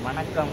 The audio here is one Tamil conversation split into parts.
வணக்கம்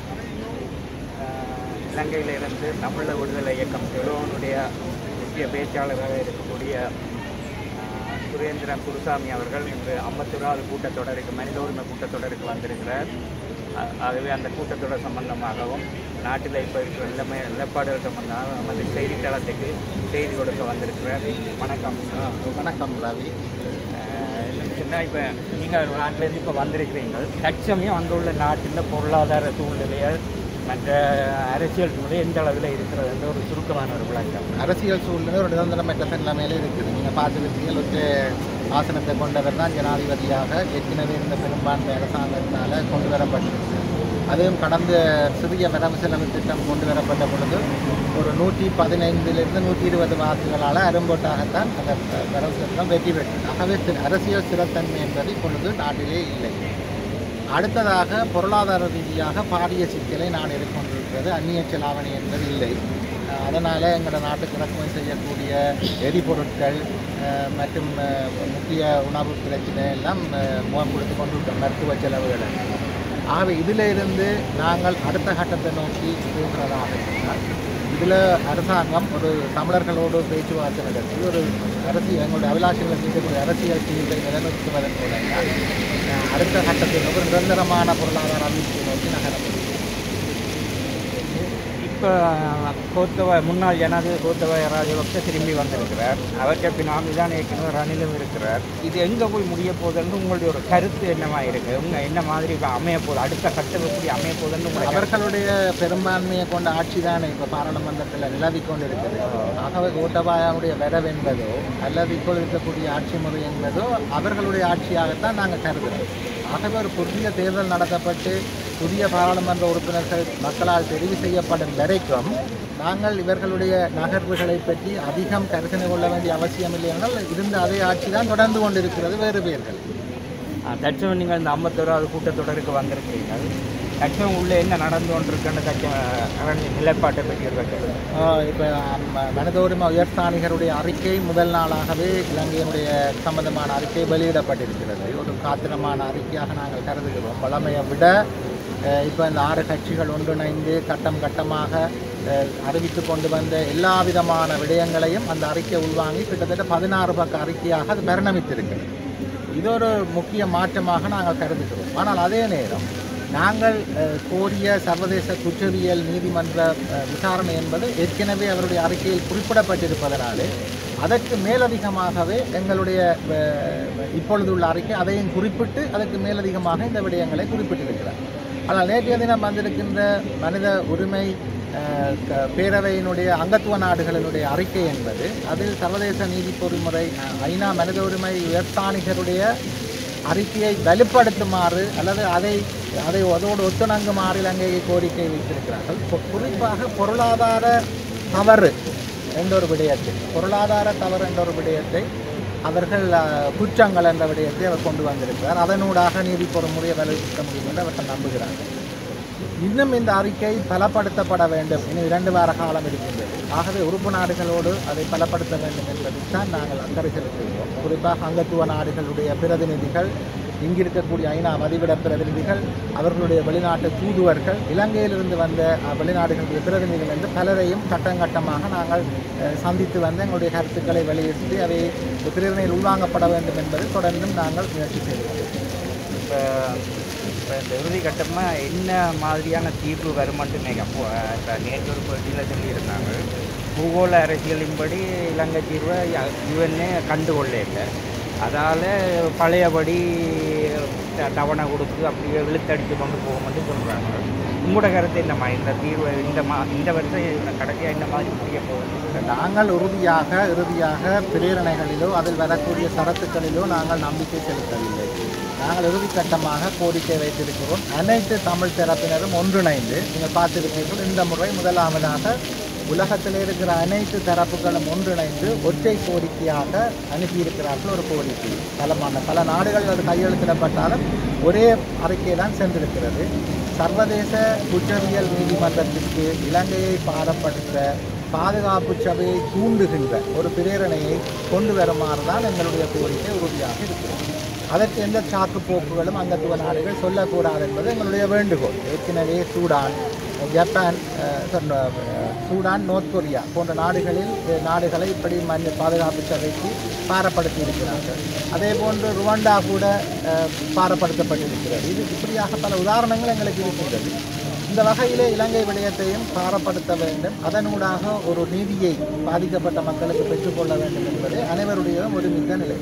அஹ், இலங்கையிலிருந்து தமிழ விடுதலை இயக்கம் தெலுவனுடைய முக்கிய பேச்சாளராக இருக்கக்கூடிய அஹ், சுரேந்திரன் குருசாமி அவர்கள் இன்று ஐம்பத்தொராவது கூட்டத்தொடருக்கு மனித உரிமை கூட்டத்தொடருக்கு வந்திருக்கிறார் அ- ஆகவே அந்த கூட்டத்தொடர் சம்பந்தமாகவும் நாட்டில் இப்போ இருக்கிற நிலைமை நிலப்பாடுகள் சம்பந்தமாக நமது செய்தித்தளத்துக்கு செய்தி கொடுக்க வந்திருக்கிறார் வணக்கம் வணக்கம் ரவி சொன்னால் இப்போ நீங்கள் நாட்டிலேருந்து இப்போ வந்திருக்கிறீங்க தற்சமயம் அங்குள்ள நாட்டில் பொருளாதார சூழ்நிலைகள் மற்ற அரசியல் சூழ்நிலை எந்த அளவில் இருக்கிறது ஒரு சுருக்கமான ஒரு விளக்கம் அரசியல் சூழ்நிலை ஒரு நிரந்தரமற்ற நிலைமையில இருக்குது நீங்கள் பார்த்துருக்கீங்க ஒரு ஆசனத்தை கொண்டவர் தான் ஜனாதிபதியாக ஏற்கனவே இருந்த பெரும்பான்மை அரசாங்கத்தினால கொண்டு வரப்பட்டிருக்கு அதுவும் கடந்த சிறிய வரவு செலவு திட்டம் கொண்டு வரப்பட்ட பொழுது ஒரு நூற்றி பதினைந்திலிருந்து நூற்றி இருபது வாக்குகளால் அரும்போட்டாகத்தான் அந்த வரவு திட்டம் வெற்றி பெற்றது ஆகவே தி- அரசியல் ஸ்திரத்தன்மை என்பது இப்பொழுது நாட்டிலே இல்லை அடுத்ததாக பொருளாதார ரீதியாக பாரிய சிக்கலை நான் எதிர்கொண்டிருக்கிறது அந்நிய செலாவணி என்பது இல்லை அஹ் அதனால எங்களோட நாட்டுக்கு இறக்குமதி செய்யக்கூடிய எரிபொருட்கள் அஹ் மற்றும் அஹ், முக்கிய உணவு பிரச்சனை எல்லாம் அஹ், முகம் கொடுத்து கொண்டு மருத்துவ செலவுகள் ஆகவே இதில் இருந்து நாங்கள் அடுத்த கட்டத்தை நோக்கி போகிறதாக இருந்தால் இதில் அரசாங்கம் ஒரு தமிழர்களோடு பேச்சுவார்த்தை நடத்தி ஒரு அரசியல் எங்களுடைய அபிலாஷங்களை செய்யக்கூடிய அரசியல் தீர்வை நிலைநிறுத்துவதன் மூலம் தான், அஹ், அடுத்த கட்டத்தில் ஒரு நிரந்தரமான பொருளாதார அமைப்பை நோக்கி நகர முடியும் இப்போ கோத்தவ முன்னாள் ஜனாதிபதி கோத்தவ ராஜபக்ச திரும்பி வந்திருக்கிறார் அவருக்கு பின்னாடி தான் ஏற்கனவே ரணிலும் இருக்கிறார் இது எங்கே போய் முடிய போகுதுன்னு உங்களுடைய ஒரு கருத்து என்னவா இருக்கு உங்க என்ன மாதிரி இப்ப அமைய போகுது அடுத்த கட்டம் எப்படி அமைய போகுதுன்னு உங்களுடைய கருத்து? அவர்களுடைய பெரும்பான்மையை கொண்ட ஆட்சி தானே இப்போ பாராளுமன்றத்தில் நிலவி கொண்டு இருக்குது ஆகவே கோட்டபாயாவுடைய வரவு என்பதோ அல்லது இப்பொழுது இருக்கக்கூடிய ஆட்சி முறை என்பதோ அவர்களுடைய ஆட்சியாகத்தான் நாங்கள் கருதுகிறோம் ஆகவே ஒரு புதிய தேர்தல் நடத்தப்பட்டு புதிய பாராளுமன்ற உறுப்பினர்கள் மக்களால் தெரிவு செய்யப்படும் வரைக்கும் நாங்கள் இவர்களுடைய நகர்வுகளை பற்றி அதிகம் கருத்தனை கொள்ள வேண்டிய அவசியம் இல்லை என்றால் இருந்த அதே ஆட்சி தான் தொடர்ந்து கொண்டிருக்கிறது வேறு பேர்கள் ஆ, தற்சமயம் நீங்கள் இந்த ஐம்பத்தோராவது கூட்டத்தொடருக்கு வந்திருக்கிறீர்கள் தற்சமயம் உள்ள என்ன நடந்து கொண்டிருக்குன்னு தச்ச நிலைப்பாட்டை பற்றி ஒரு கருத்து. இப்போ மனித உரிமை உயர்ஸ்தானிகருடைய அறிக்கை முதல் நாளாகவே இலங்கையினுடைய சம்பந்தமான அறிக்கை வெளியிடப்பட்டிருக்கிறது ஒரு காத்திரமான அறிக்கையாக நாங்கள் கருதுகிறோம் வளமையை விட இப்போ இந்த ஆறு கட்சிகள் ஒன்றிணைந்து கட்டம் கட்டமாக அஹ், அறிவித்து கொண்டு வந்த எல்லா விதமான விடயங்களையும் அந்த அறிக்கை உள்வாங்கி கிட்டத்தட்ட பதினாறு பக்க அறிக்கையாக அது பரிணமித்திருக்கிறது இது ஒரு முக்கிய மாற்றமாக நாங்கள் கருதுகிறோம் ஆனால் அதே நேரம் நாங்கள் அஹ், கோரிய சர்வதேச குற்றவியல் நீதிமன்ற அஹ், விசாரணை என்பது ஏற்கனவே அவருடைய அறிக்கையில் குறிப்பிடப்பட்டிருப்பதனாலே அதற்கு மேலதிகமாகவே எங்களுடைய அஹ், இப்பொழுதுள்ள அறிக்கை அதையும் குறிப்பிட்டு அதற்கு மேலதிகமாக இந்த விடயங்களை குறிப்பிட்டிருக்கிறார் ஆனால் நேற்றைய தினம் வந்திருக்கின்ற மனித உரிமை அஹ், க- பேரவையினுடைய அங்கத்துவ நாடுகளினுடைய அறிக்கை என்பது அதில் சர்வதேச நீதி பொறிமுறை அஹ், ஐநா மனித உரிமை உயர்ஸ்தானிகருடைய அறிக்கையை வலுப்படுத்துமாறு அல்லது அதை அதை அதோடு ஒத்துணங்குமாறு இலங்கையை கோரிக்கை வைத்திருக்கிறார்கள் பொ- குறிப்பாக பொருளாதார தவறு என்ற ஒரு விடயத்தை பொருளாதார தவறு என்ற ஒரு விடயத்தை அவர்கள் அஹ், குற்றங்கள் என்ற விடயத்தை அவர் கொண்டு வந்திருக்கிறார் அதனூடாக நீதி பொறுமுறையை வலுப்படுத்த முடியும் என்று அவர்கள் நம்புகிறார்கள் இன்னும் இந்த அறிக்கை பலப்படுத்தப்பட வேண்டும் இன்னும் இரண்டு வார காலம் இருக்கின்றது ஆகவே உறுப்பு நாடுகளோடு அதை பலப்படுத்த வேண்டும் என்பதில் தான் நாங்கள் அக்கறை செலுத்துகிறோம் குறிப்பாக அங்கத்துவ நாடுகளுடைய பிரதிநிதிகள் இங்கிருக்கக்கூடிய ஐநா மதிவிட பிரதிநிதிகள் அவர்களுடைய வெளிநாட்டு தூதுவர்கள் இலங்கையிலிருந்து வந்த அஹ், வெளிநாடுகளுடைய பிரதிநிதிகள் என்று பலரையும் கட்டம் கட்டமாக நாங்கள் அஹ், சந்தித்து வந்து எங்களுடைய கருத்துக்களை வெளியிட்டு அவை பிரேரணையில் உள்வாங்கப்பட வேண்டும் என்பதை தொடர்ந்தும் நாங்கள் முயற்சி செய்கிறோம் இப்போ இப்போ இந்த இறுதி கட்டமாக என்ன மாதிரியான தீர்வு வருமானு நினைக்கிறேன் இப்போ நேற்று ஒரு பேட்டியில் சொல்லியிருந்தாங்க பூகோள அரசியலின்படி இலங்கை தீர்வை யுஎன்ஏ கண்டுகொள்ள இல்லை அதால் பழையபடி த- தவணை கொடுத்து அப்படியே இழுத்தடித்து கொண்டு போகும்னு சொல்கிறாங்க உங்களோட கருத்து என்னம்மா இந்த தீர்வு இந்த மா இந்த வருஷம் கடைசியாக இந்த மாதிரி முடிய போகுது நாங்கள் உறுதியாக இறுதியாக பிரேரணைகளிலோ அதில் வரக்கூடிய சரத்துக்களிலோ நாங்கள் நம்பிக்கை செலுத்தவில்லை நாங்கள் இறுதிக்கட்டமாக கோரிக்கை வைத்திருக்கிறோம் அனைத்து தமிழ் தரப்பினரும் ஒன்றிணைந்து நீங்கள் பார்த்திருப்பீர்கள் இந்த முறை முதலாவதாக உலகத்தில் இருக்கிற அனைத்து தரப்புகளும் ஒன்றிணைந்து ஒற்றை கோரிக்கையாக அனுப்பியிருக்கிறார்கள் ஒரு கோரிக்கை பலமான பல நாடுகள் அது கையெழுத்திடப்பட்டாலும் ஒரே அறிக்கை தான் சென்றிருக்கிறது சர்வதேச குற்றவியல் நீதிமன்றத்திற்கு இலங்கையை பாரப்படுத்த பாதுகாப்பு சபையை தூண்டுகின்ற ஒரு பிரேரணையை கொண்டு வருமாறு தான் எங்களுடைய கோரிக்கை உறுதியாக இருக்கிறது அதற்கு எந்த சாக்கு போக்குகளும் அங்கத்துவ நாடுகள் சொல்லக்கூடாது என்பது எங்களுடைய வேண்டுகோள் ஏற்கனவே சூடான் ஜப்பான் அஹ், சொன்ன, அஹ், சூடான் நோர்த் கொரியா போன்ற நாடுகளில் அஹ், நாடுகளை இப்படி மனித பாதுகாப்பு சபைக்கு பாரப்படுத்தி இருக்கிறார்கள் அதே போன்று ருவாண்டா கூட அஹ், பாரப்படுத்தப்பட்டிருக்கிறது இது இப்படியாக பல உதாரணங்கள் எங்களுக்கு இருக்கின்றது இந்த வகையிலே இலங்கை விடயத்தையும் பாரப்படுத்த வேண்டும் அதனூடாக ஒரு நீதியை பாதிக்கப்பட்ட மக்களுக்கு பெற்றுக்கொள்ள வேண்டும் என்பது அனைவருடையதும் ஒருமித்த நிலை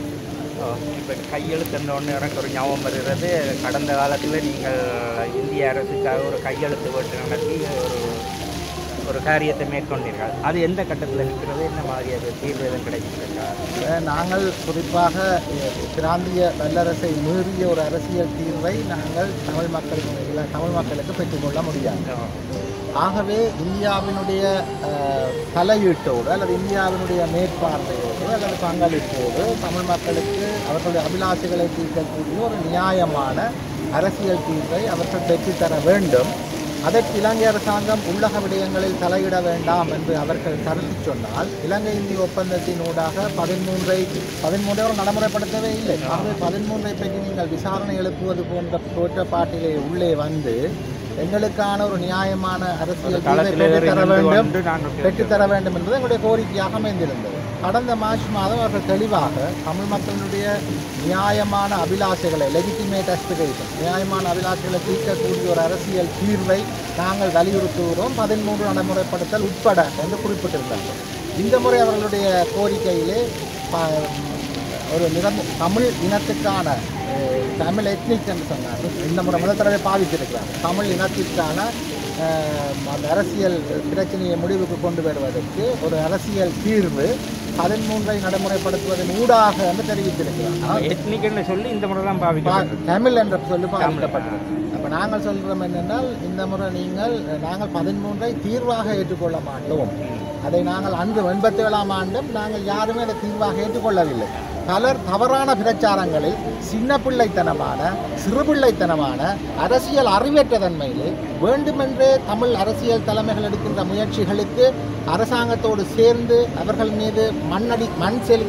இப்போ கையெழுத்து ஒன்று எனக்கு ஒரு ஞாபகம் வருகிறது கடந்த காலத்தில் நீங்கள் இந்திய அரசுக்காக ஒரு கையெழுத்து ஓட்டு நடத்தி ஒரு ஒரு காரியத்தை மேற்கொண்டீர்கள் அது எந்த கட்டத்தில் இருக்கிறது என்ன மாதிரி அது தீர்வு எதுவும் கிடைச்சிருக்கா அஹ் நாங்கள் குறிப்பாக அஹ், பிராந்திய வல்லரசை மீறிய ஒரு அரசியல் தீர்வை நாங்கள் தமிழ் மக்களுக்கு இல்ல, தமிழ் மக்களுக்கு பெற்றுக்கொள்ள முடியாது ஆகவே இந்தியாவினுடைய அஹ், தலையீட்டோடு அல்லது இந்தியாவினுடைய மேற்பார்வையோடு அல்லது பங்களிப்போடு தமிழ் மக்களுக்கு அவர்களுடைய அபிலாஷைகளை தீர்க்கக்கூடிய ஒரு நியாயமான அரசியல் தீர்வை அவர்கள் பெற்றுத்தர வேண்டும் அதற்கு இலங்கை அரசாங்கம் உள்ளக விடயங்களில் தலையிட வேண்டாம் என்று அவர்கள் கருத்து சொன்னால் இலங்கை இந்திய ஒப்பந்தத்தின் ஊடாக பதிமூன்றை பதிமூன்றை அவர் நடைமுறைப்படுத்தவே இல்லை ஆகவே பதிமூன்றை பற்றி நீங்கள் விசாரணை எழுப்புவது போன்ற தோற்றப்பாட்டிலே உள்ளே வந்து எங்களுக்கான ஒரு நியாயமான அரசியல் தீர்வை களத்தில் பெற்றுத்தர வேண்டும் வந்து நாங்கள் பெற்றுத்தர வேண்டும் என்பது எங்களுடைய கோரிக்கையாக அமைந்திருந்தது கடந்த மார்ச் மாதம் அவர்கள் தெளிவாக தமிழ் மக்களுடைய நியாயமான அபிலாஷைகளை லெஜிட்டிமேட் அஸ்பிரேஷன் நியாயமான அபிலாஷைகளை தீர்க்கக்கூடிய ஒரு அரசியல் தீர்வை நாங்கள் வலியுறுத்துகிறோம் பதிமூன்று நடைமுறைப்படுத்தல் உட்பட என்று குறிப்பிட்டிருந்தார்கள் இந்த முறை அவர்களுடைய கோரிக்கையிலே ப- ஒரு நிரம்ப தமிழ் இனத்துக்கான அஹ், தமிழ் எத்னிக் என்று சொன்னார் இந்த முறை முதல் தடவை பாவித்திருக்கிறார் தமிழ் இனத்திற்கான அஹ், அந்த அரசியல் பிரச்சனையை முடிவுக்கு கொண்டு வருவதற்கு ஒரு அரசியல் தீர்வு பதிமூன்றை நடைமுறைப்படுத்துவதன் ஊடாக என்று தெரிவித்திருக்கிறார் எத்னிக்னு சொல்லி இந்த முறை தான் பா- பாவிக்கப்பட்டது தமிழ் என்ற சொல்லு பாதிக்கப்பட்டது அப்போ நாங்கள் சொல்கிறோம் என்னென்றால் இந்த முறை நீங்கள் நாங்கள் பதிமூன்றை தீர்வாக ஏற்றுக்கொள்ள மாட்டோம் அதை நாங்கள் அன்று எண்பத்தி ஏழாம் ஆண்டும் நாங்கள் யாருமே அதை தீர்வாக ஏற்றுக்கொள்ளவில்லை பலர் தவறான பிரச்சாரங்களில் சின்ன பிள்ளைத்தனமான சிறுபிள்ளைத்தனமான அரசியல் அறிவற்ற தன்மையிலே வேண்டுமென்றே தமிழ் அரசியல் தலைமைகள் எடுக்கின்ற முயற்சிகளுக்கு அரசாங்கத்தோடு சேர்ந்து அவர்கள் மீது மண்ணடி மண் செலு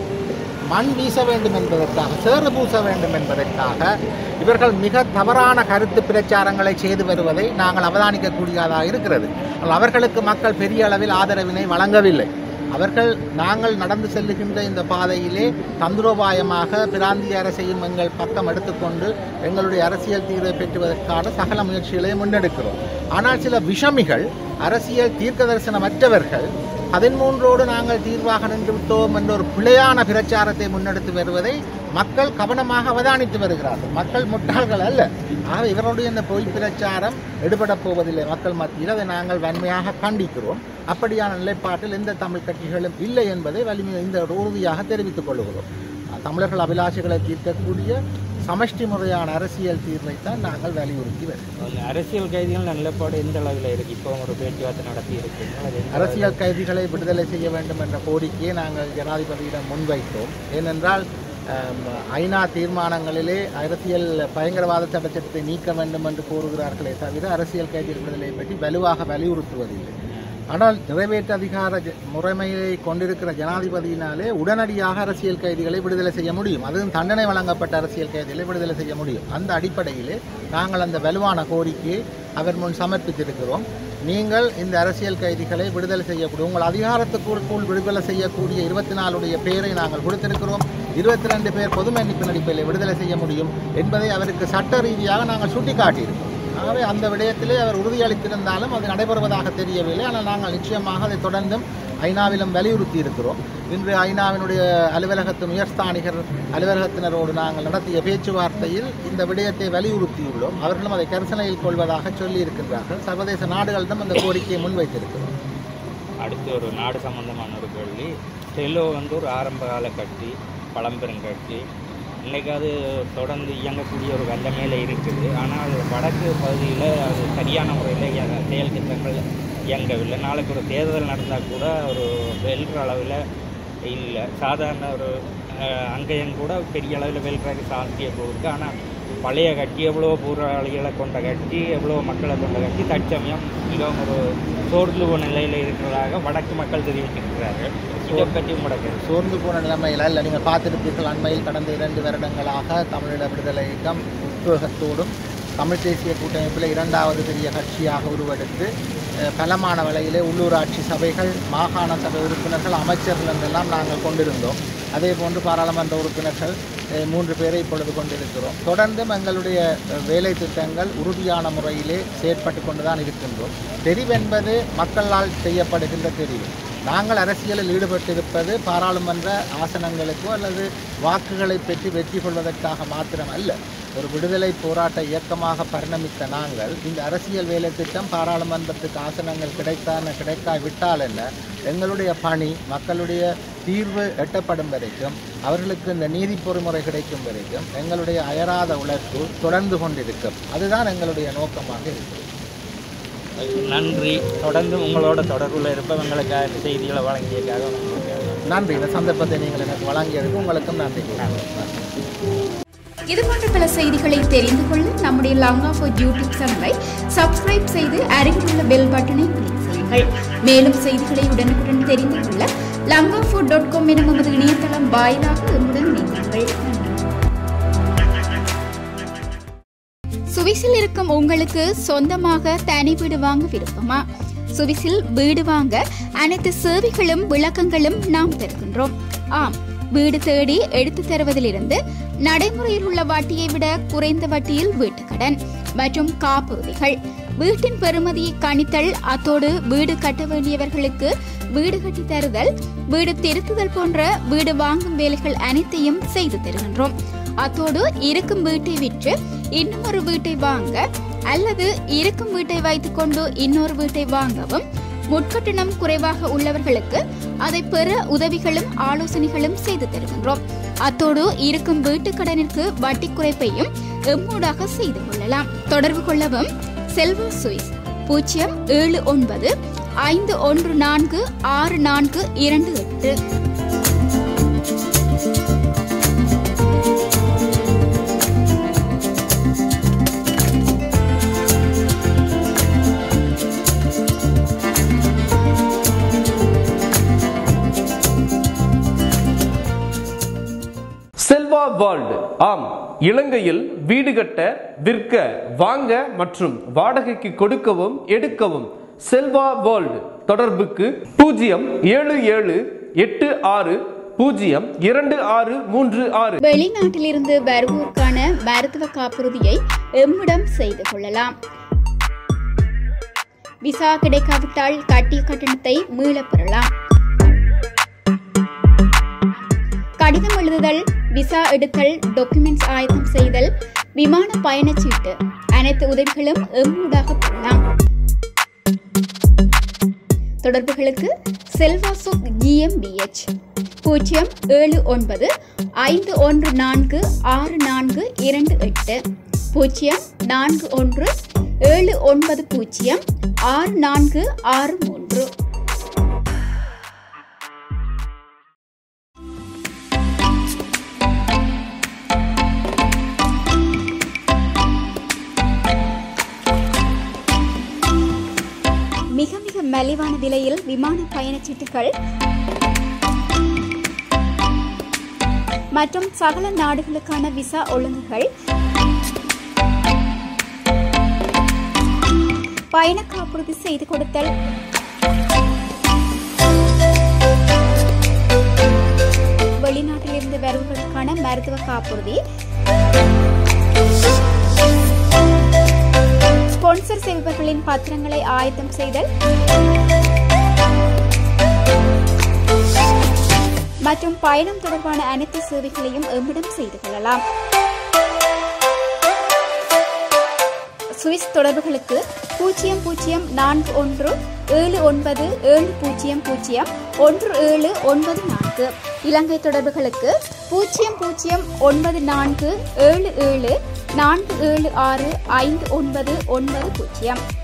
மண் வீச வேண்டும் என்பதற்காக சேறு பூச வேண்டும் என்பதற்காக இவர்கள் மிக தவறான கருத்து பிரச்சாரங்களை செய்து வருவதை நாங்கள் அவதானிக்கக்கூடியதாக இருக்கிறது ஆனால் அவர்களுக்கு மக்கள் பெரிய அளவில் ஆதரவினை வழங்கவில்லை அவர்கள் நாங்கள் நடந்து செல்லுகின்ற இந்த பாதையிலே தந்திரோபாயமாக பிராந்திய அரசையும் எங்கள் பக்கம் எடுத்துக்கொண்டு எங்களுடைய அரசியல் தீர்வை பெற்றுவதற்கான சகல முயற்சிகளையும் முன்னெடுக்கிறோம் ஆனால் சில விஷமிகள் அரசியல் தீர்க்க தரிசனமற்றவர்கள் பதிமூன்றோடு நாங்கள் தீர்வாக நின்று விட்டோம் என்ற ஒரு பிழையான பிரச்சாரத்தை முன்னெடுத்து வருவதை மக்கள் கவனமாக அவதானித்து வருகிறார்கள் மக்கள் முட்டாள்கள் அல்ல ஆக இவருடைய இந்த பொய் பிரச்சாரம் எடுபடப் போவதில்லை மக்கள் மத்தியில் அதை நாங்கள் வன்மையாக கண்டிக்கிறோம் அப்படியான நிலைப்பாட்டில் எந்த தமிழ் கட்சிகளும் இல்லை என்பதை வலிமை இந்த உறுதியாக தெரிவித்துக் கொள்கிறோம் தமிழர்கள் அபிலாஷைகளை தீர்க்கக்கூடிய சமஷ்டி முறையான அரசியல் தீர்வை தான் நாங்கள் வலியுறுத்தி வருகிறோம் அந்த அரசியல் கைதிகள் நிலப்பாடு எந்த அளவில் இருக்கு இப்போ ஒரு பேச்சுவார்த்தை நடத்தி இருக்கீங்க அது எந்த அரசியல் கைதிகளை விடுதலை செய்ய வேண்டும் என்ற கோரிக்கையை நாங்கள் ஜனாதிபதியிடம் முன்வைத்தோம் ஏனென்றால் ஆம், ஐநா தீர்மானங்களிலே அரசியல் பயங்கரவாத சட்டத்தை நீக்க வேண்டும் என்று கூறுகிறார்களே தவிர அரசியல் கைதிகள் விடுதலையை பற்றி வலுவாக வலியுறுத்துவதில்லை ஆனால் நிறைவேற்று அதிகார ஜ- முறைமையை கொண்டிருக்கிற ஜனாதிபதியினாலே உடனடியாக அரசியல் கைதிகளை விடுதலை செய்ய முடியும் அதுவும் தண்டனை வழங்கப்பட்ட அரசியல் கைதிகளை விடுதலை செய்ய முடியும் அந்த அடிப்படையிலே நாங்கள் அந்த வலுவான கோரிக்கையை அவர் முன் சமர்ப்பித்திருக்கிறோம் நீங்கள் இந்த அரசியல் கைதிகளை விடுதலை செய்யக்கூடிய உங்கள் அதிகாரத்துக்குள் விடுதலை செய்யக்கூடிய இருபத்தி நாலுடைய பேரை நாங்கள் கொடுத்திருக்கிறோம் இருபத்தி ரெண்டு பேர் பொது மன்னிப்பு நடிப்பில் விடுதலை செய்ய முடியும் என்பதை அவருக்கு சட்ட ரீதியாக நாங்கள் சுட்டிக்காட்டியிருக்கிறோம் ஆகவே அந்த விடயத்திலே அவர் உறுதியளித்திருந்தாலும் அது நடைபெறுவதாக தெரியவில்லை ஆனால் நாங்கள் நிச்சயமாக அதை தொடர்ந்தும் ஐநாவிலும் வலியுறுத்தி இருக்கிறோம் இன்று ஐநாவினுடைய அலுவலகத்தின் உயர்ஸ்தானிகர் அலுவலகத்தினரோடு நாங்கள் நடத்திய பேச்சுவார்த்தையில் இந்த விடயத்தை வலியுறுத்தியுள்ளோம் அவர்களும் அதை கரிசனையில் கொள்வதாக சொல்லியிருக்கின்றார்கள் சர்வதேச நாடுகளிடம் அந்த கோரிக்கையை முன்வைத்திருக்கிறோம் அடுத்து ஒரு நாடு சம்பந்தமான ஒரு கேள்வி டெல்லோ வந்து ஒரு ஆரம்ப கால கட்சி பழம்பெரும் கட்சி இன்னைக்கு அது தொடர்ந்து இயங்கக்கூடிய ஒரு வல்லமையில் இருக்குது ஆனால் வடக்கு பகுதியில் அது சரியான முறையில் இய- செயல் திட்டங்கள் இயங்கவில்லை நாளைக்கு ஒரு தேர்தல் நடந்தால் கூட ஒரு வெல்ற அளவில் இல்லை சாதாரண ஒரு அஹ், அங்கேயும் கூட பெரிய அளவில் வெல்றதுக்கு சாத்தியம் இருக்குது ஆனால் பழைய கட்சி எவ்வளோ போராளிகளை கொண்ட கட்சி எவ்வளோ மக்களை கொண்ட கட்சி தற்சமயம் மிகவும் ஒரு சோர்ந்து போன நிலையில் இருக்கிறதாக வடக்கு மக்கள் தெரிவித்திருக்கிறார்கள் இதை பற்றி முடக்கிறது சோர்ந்து போன நிலைமையில் இல்லை நீங்கள் பார்த்திருப்பீர்கள் அண்மையில் கடந்த இரண்டு வருடங்களாக தமிழீழ விடுதலை இயக்கம் உத்வேகத்தோடும் தமிழ் தேசிய கூட்டமைப்பில் இரண்டாவது பெரிய கட்சியாக உருவெடுத்து அஹ், பலமான வகையிலே உள்ளூராட்சி சபைகள் மாகாண சபை உறுப்பினர்கள் அமைச்சர்கள் என்றெல்லாம் நாங்கள் கொண்டிருந்தோம் அதே போன்று பாராளுமன்ற உறுப்பினர்கள் அஹ், மூன்று பேரை இப்பொழுது கொண்டிருக்கிறோம் தொடர்ந்தும் எங்களுடைய அஹ், வேலை திட்டங்கள் உறுதியான முறையிலே செயற்பட்டு கொண்டுதான் இருக்கின்றோம் தெரிவென்பது மக்களால் செய்யப்படுகின்ற தெரிவு நாங்கள் அரசியலில் ஈடுபட்டிருப்பது பாராளுமன்ற ஆசனங்களுக்கோ அல்லது வாக்குகளை பெற்று வெற்றி கொள்வதற்காக மாத்திரம் அல்ல ஒரு விடுதலை போராட்ட இயக்கமாக பரிணமித்த நாங்கள் இந்த அரசியல் வேலை திட்டம் பாராளுமன்றத்துக்கு ஆசனங்கள் கிடைத்தான கிடைக்காவிட்டால் என்ன எங்களுடைய பணி மக்களுடைய தீர்வு எட்டப்படும் வரைக்கும் அவர்களுக்கு இந்த நீதி பொறிமுறை கிடைக்கும் வரைக்கும் எங்களுடைய அயராத உழைப்பு தொடர்ந்து கொண்டிருக்கும் அதுதான் எங்களுடைய நோக்கமாக இருக்கிறது நன்றி தொடர்ந்து உங்களோட தொடர்பில் இருப்பவங்களுக்காக இந்த செய்திகளை வழங்கியதுக்காக உங்களுக்கு நன்றி இந்த சந்தர்ப்பத்தை நீங்கள் எனக்கு வழங்கியதுக்கு உங்களுக்கும் நன்றி இது போன்ற பல செய்திகளை தெரிந்து கொள்ள நம்முடைய லங்கா ஃபோர் யூடியூப் சேனலை சப்ஸ்கிரைப் செய்து அருகில் உள்ள பெல் பட்டனை கிளிக் செய்யுங்கள் மேலும் செய்திகளை உடனுக்குடன் தெரிந்து கொள்ள லங்கா ஃபோர் டாட் காம் எனும் நமது இணையதளம் வாயிலாக எம்முடன் இணைந்தீர்கள் சுவிஸில் இருக்கும் உங்களுக்கு சொந்தமாக தனி வீடு வாங்க விருப்பமா சுவிஸில் வீடு வாங்க அனைத்து சேவைகளும் விளக்கங்களும் நாம் தருகின்றோம் ஆம் வீடு தேடி எடுத்து தருவதிலிருந்து நடைமுறையில் உள்ள வட்டியை விட குறைந்த வட்டியில் வீட்டுக்கடன் மற்றும் காப்புறுதிகள் வீட்டின் பெறுமதியை கணித்தல் அத்தோடு வீடு கட்ட வேண்டியவர்களுக்கு வீடு கட்டி தருதல் வீடு திருத்துதல் போன்ற வீடு வாங்கும் வேலைகள் அனைத்தையும் செய்து தருகின்றோம் அத்தோடு இருக்கும் வீட்டை விற்று இன்னும் ஒரு வீட்டை வாங்க அல்லது இருக்கும் வீட்டை வைத்துக்கொண்டு இன்னொரு வீட்டை வாங்கவும் முட்கட்டணம் குறைவாக உள்ளவர்களுக்கு அதை பெற உதவிகளும் ஆலோசனைகளும் செய்து தருகின்றோம் அத்தோடு இருக்கும் வீட்டுக் கடனிற்கு வட்டி குறைப்பையும் எம்மூடாக செய்து கொள்ளலாம் தொடர்பு கொள்ளவும் செல்வா சுவிஸ் பூஜ்ஜியம் ஏழு ஒன்பது ஐந்து ஒன்று நான்கு ஆறு நான்கு இரண்டு எட்டு செல்வா வேர்ல்டு ஆம் இலங்கையில் வீடு கட்ட விற்க வாங்க மற்றும் வாடகைக்கு கொடுக்கவும் எடுக்கவும் செல்வா வேர்ல்டு தொடர்புக்கு பூஜ்ஜியம் ஏழு ஏழு எட்டு ஆறு பூஜ்ஜியம் இரண்டு ஆறு மூன்று ஆறு வெளிநாட்டிலிருந்து வருவோருக்கான மருத்துவ காப்புறுதியை எம்மிடம் செய்து கொள்ளலாம் விசா கிடைக்காவிட்டால் கட்டிய கட்டணத்தை மீளப் பெறலாம் கடிதம் எழுதுதல் விசா எடுத்தல் டாக்குமெண்ட்ஸ் ஆயத்தம் செய்தல் விமான பயணச்சீட்டு அனைத்து உதவிகளும் எம்மூடாக பெறலாம் தொடர்புகளுக்கு செல்வாசுக் ஜிஎம்பிஎச் பூஜ்ஜியம் ஏழு ஒன்பது ஐந்து ஒன்று நான்கு ஆறு நான்கு இரண்டு எட்டு பூஜ்ஜியம் நான்கு ஒன்று ஏழு ஒன்பது பூஜ்ஜியம் ஆறு நான்கு ஆறு மூன்று மிக மிக மலிவான விலையில் விமான பயணச்சீட்டுகள் மற்றும் சகல நாடுகளுக்கான விசா ஒழுங்குகள் பயண காப்புறுதி செய்து கொடுத்தல் வெளிநாட்டிலிருந்து வருவதற்கான மருத்துவ காப்புறுதி ஸ்பான்சர் செய்பவர்களின் பத்திரங்களை ஆயத்தம் செய்தல் மற்றும் பயணம் தொடர்பான அனைத்து சேவைகளையும் எம்மிடம் செய்து கொள்ளலாம் சுவிஸ் தொடர்புகளுக்கு பூஜ்ஜியம் பூஜ்ஜியம் நான்கு ஒன்று ஏழு ஒன்பது ஏழு பூஜ்ஜியம் பூஜ்ஜியம் ஒன்று ஏழு ஒன்பது நான்கு இலங்கை தொடர்புகளுக்கு பூஜ்ஜியம் பூஜ்ஜியம் ஒன்பது நான்கு ஏழு ஏழு நான்கு ஏழு ஆறு ஐந்து ஒன்பது ஒன்பது பூஜ்ஜியம்